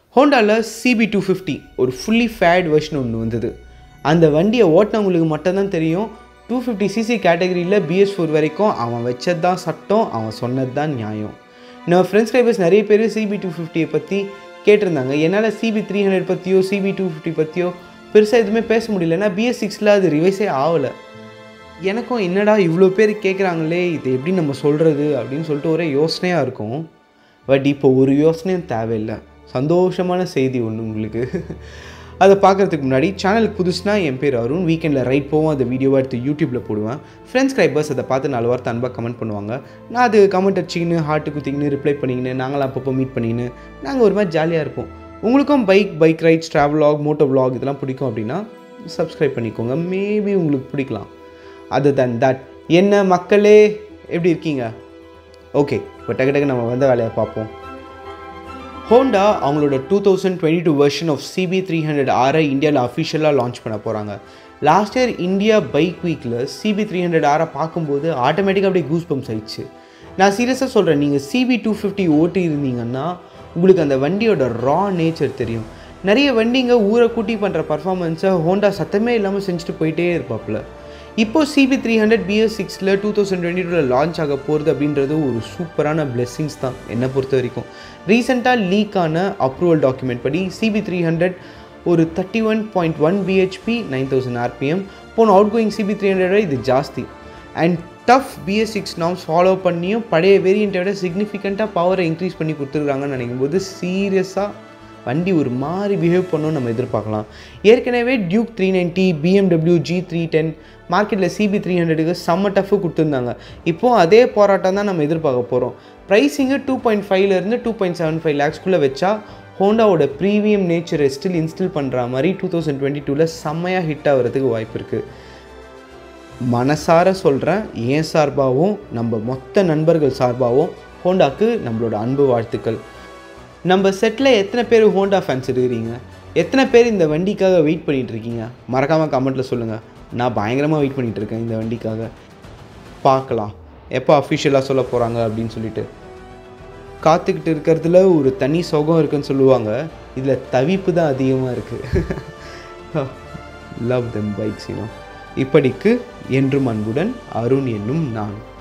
ஹோண்டாவில் CB two fifty ஒரு fully faired version ஒன்று வந்தது அந்த வண்டியை ஓட்டினவங்களுக்கு மட்டும்தான் தெரியும் டூ ஃபிஃப்டி சிசி கேட்டகரியில் பிஎஸ் ஃபோர் வரைக்கும் அவன் வச்சது தான் சட்டம் அவன் சொன்னது தான் நியாயம் நம்ம ஃப்ரெண்ட்ஸ் டைபர்ஸ் நிறைய பேர் சிபி டூ ஃபிஃப்டியை பற்றி கேட்டிருந்தாங்க என்னால் சிபி த்ரீ ஹண்ட்ரட் பற்றியோ சிபி டூ ஃபிஃப்டி பற்றியோ பெருசாக எதுவுமே பேச முடியல ஏன்னா பிஎஸ் சிக்ஸில் அது ரிவைஸே ஆகலை எனக்கும் என்னடா இவ்வளோ பேர் கேட்குறாங்களே இது எப்படி நம்ம சொல்கிறது அப்படின்னு சொல்லிட்டு ஒரே யோசனையாக இருக்கும் பட் இப்போ ஒரு யோசனையும் தேவையில்லை சந்தோஷமான செய்தி ஒன்று உங்களுக்கு அதை பார்க்குறதுக்கு முன்னாடி சேனலுக்கு புதுசுனா என் பேர் அருண் வீக்கெண்டில் ரைட் போவோம் அந்த வீடியோவை எடுத்து யூடியூப்பில் போடுவேன் ஃப்ரெண்ட்ஸ் கிரைபர்ஸ் அதை பார்த்து நாலு வார்த்தை அன்பாக கமெண்ட் பண்ணுவாங்க நான் அது கமெண்ட் அடிச்சிக்கின்னு ஹார்ட்டு குத்திக்கின்னு ரிப்ளை பண்ணிக்கின்னு நாங்களாம் அப்பப்போ மீட் பண்ணிக்கின்னு நாங்கள் ஒரு மாதிரி ஜாலியாக இருப்போம் உங்களுக்கும் bike bike rides travelogue moto vlog இதெல்லாம் பிடிக்கும் அப்படின்னா சப்ஸ்கிரைப் பண்ணிக்கோங்க மேபி உங்களுக்கு பிடிக்கலாம் அதர் than தட் என்ன மக்களே எப்படி இருக்கீங்க ஓகே இப்போ டக்கு டக்கு நம்ம வந்த வேலையை பார்ப்போம் ஹோண்டா அவங்களோட two thousand twenty two version of CB three hundred ஆரை இந்தியாவில் அஃபிஷியலாக லான்ச் பண்ண போகிறாங்க லாஸ்ட் இயர் இந்தியா பைக் வீக்கில் சிபி த்ரீ ஹண்ட்ரட் ஆரை பார்க்கும்போது ஆட்டோமேட்டிக்காக அப்படியே கூஸ் பம்ப்ஸ் ஆயிடுச்சு நான் சீரியஸாக சொல்கிறேன் நீங்கள் சிபி டூ ஃபிஃப்டி ஓட்டி இருந்தீங்கன்னா உங்களுக்கு அந்த வண்டியோட ரா நேச்சர் தெரியும் நிறைய வண்டிங்க ஊரை கூட்டி பண்ணுற பர்ஃபார்மன்ஸை ஹோண்டா சத்தமே இல்லாமல் செஞ்சுட்டு போயிட்டே இருப்பாப்புல இப்போ சிபி த்ரீ ஹண்ட்ரட் பிஎஸ் சிக்ஸில் டூ தௌசண்ட் டுவெண்ட்டி டூவில் லான்ச் ஆக போகிறது அப்படின்றது ஒரு சூப்பரான blessings தான் என்னை பொறுத்த வரைக்கும் ரீசெண்டாக லீக் ஆன அப்ரூவல் டாக்குமெண்ட் படி சிபி த்ரீ ஹண்ட்ரட் ஒரு thirty one point one BHP nine thousand RPM போன out going CB three hundred இது ஜாஸ்தி and tough BS six norms follow பண்ணியும் பழைய வேரியண்ட்டை விட சிக்னிஃபிகண்ட்டாக பவரை இன்க்ரீஸ் பண்ணி கொடுத்துருக்காங்கன்னு நினைக்கும் போது சீரியஸாக வண்டி ஒரு மாதிரி பிஹேவ் பண்ணணும்னு நம்ம எதிர்பார்க்கலாம் ஏற்கனவே Duke three ninety BMW G three ten மார்க்கெட்டில் சிபி த்ரீ ஹண்ட்ரடுக்கு செம்ம டஃப்பு கொடுத்துருந்தாங்க இப்போது அதே போராட்டம் தான் நம்ம எதிர்பார்க்க போகிறோம் ப்ரைஸிங்கு டூ பாயிண்ட் ஃபைவ்லேருந்து டூ பாயிண்ட் செவன் ஃபைவ் லேக்ஸ்க்குள்ளே வச்சா ஹோண்டாவோட ப்ரீமியம் நேச்சரை ஸ்டில் இன்ஸ்டில் பண்ணுற மாதிரி டூ தௌசண்ட் டுவெண்ட்டி டூவில் செம்மையாக ஹிட் ஆகிறதுக்கு வாய்ப்பு இருக்குது மனசார சொல்கிறேன் என் சார்பாகவும் நம்ம மொத்த நண்பர்கள் சார்பாகவும் ஹோண்டாக்கு நம்மளோட அன்பு வாழ்த்துக்கள் நம்ம செட்டில் எத்தனை பேர் ஹோண்டா ஃபேன்ஸ் இருக்கிறீங்க எத்தனை பேர் இந்த வண்டிக்காக வெயிட் பண்ணிட்டு இருக்கீங்க மறக்காமல் கமெண்ட்டில் சொல்லுங்கள் நான் பயங்கரமாக வெயிட் பண்ணிட்டு இருக்கேன் இந்த வண்டிக்காக பார்க்கலாம் எப்போ அஃபிஷியலாக சொல்ல போகிறாங்க அப்படின்னு சொல்லிட்டு காத்துக்கிட்டு இருக்கிறதுல ஒரு தனி சுகம் இருக்குன்னு சொல்லுவாங்க இதில் தவிப்பு தான் அதிகமாக இருக்குது லவ் தெம் பைக்ஸ் யூனோ இப்படிக்கு என்றும் அன்புடன் அருண் என்னும் நான்